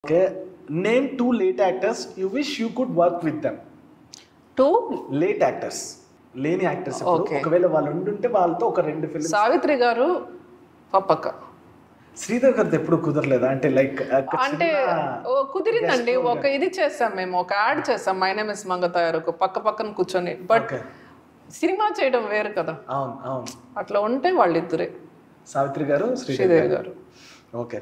Okay name two late actors you wish you could work with them two late actors లేని actors Okay. ఒకవేళ వాళ్ళు ఉండుంటే వాళ్ళతో ఒక రెండు ఫిల్మ్ సావిత్రి గారు పప్పక్క శ్రీధర్ గారిది ఎప్పుడు కుదరలేదా అంటే లైక్ అంటే ఓ కుదిరిందండి ఒక ఇది చేసాం మేము ఒక యాడ్ చేసాం మై నేమ్ ఇస్ మంగతాయారు పక్క పక్కన కూర్చొని బట్ ఓకే సినిమా చేయడం వేరు కదా అవును అవును అట్లా ఉంటే వాళ్ళిద్దరే సావిత్రి గారు శ్రీధర్ శ్రీదేవి గారు ఓకే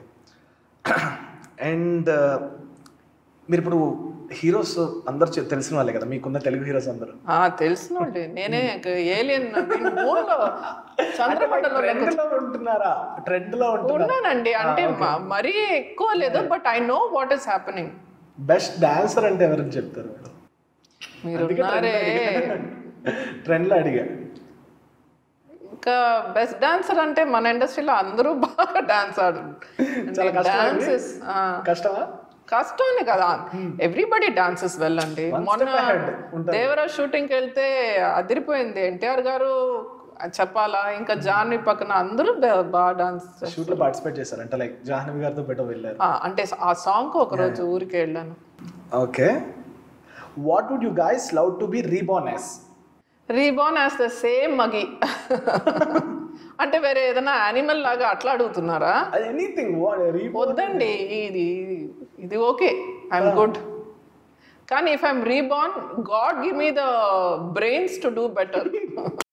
అండ్ మీరు ఇప్పుడు హీరోస్ అందరు చె- తెలిసిన వాళ్ళే కదా మీకున్న తెలుగు హీరోస్ అందరూ ఆ తెలిసినోండి నేనే ఏలియన్ మూన్లో చంద్రమండలంలో ట్రెండ్ లో ఉంటున్నారా ట్రెండ్ లో ఉంటున్నారా ఉన్నానండి అంటే మ- మరీ ఎక్కువ లేదు but I know what is happening best dancer అంటే ఎవరని చెప్తారు మేడం మీరు ఉన్నారే ట్రెండ్ లో అడిగా ఇంకా బెస్ట్ డాన్సర్ అంటే మన ఇండస్ట్రీలో అందరూ బాగా డాన్స్ ఆడు చాలా కష్టమా అండి? డాన్సెస్ కష్టమా కష్టమే కదా ఎవ్రీబడి డాన్సెస్ వెల్ అండి One మొన్న step ahead ఉంటుంది. దేవరా షూటింగ్కి వెళ్తే అదిరిపోయింది ఎన్టీఆర్ గారు చెప్పాలా ఇంకా జాన్వి పక్కన అందరూ బా- బాగా డాన్స్ షూట్ లో పార్టిసిపేట్ చేశారు అంటే లైక్ జాహ్నవి గారితో బెటర్ వెళ్ళారు అంటే ఆ సాంగ్ ఒక రోజు ఊరికి వెళ్ళాను okay what would you guys love to be reborn as reborn as the same మగి అంటే వేరే ఏదైనా యానిమల్ లాగా అట్లా అడుగుతున్నారా ఎనీథింగ్ రీబోర్న్ వద్దండి ఇది ఇది ఓకే ఐఎమ్ గుడ్ కానీ if I'm reborn God give me the brains to do better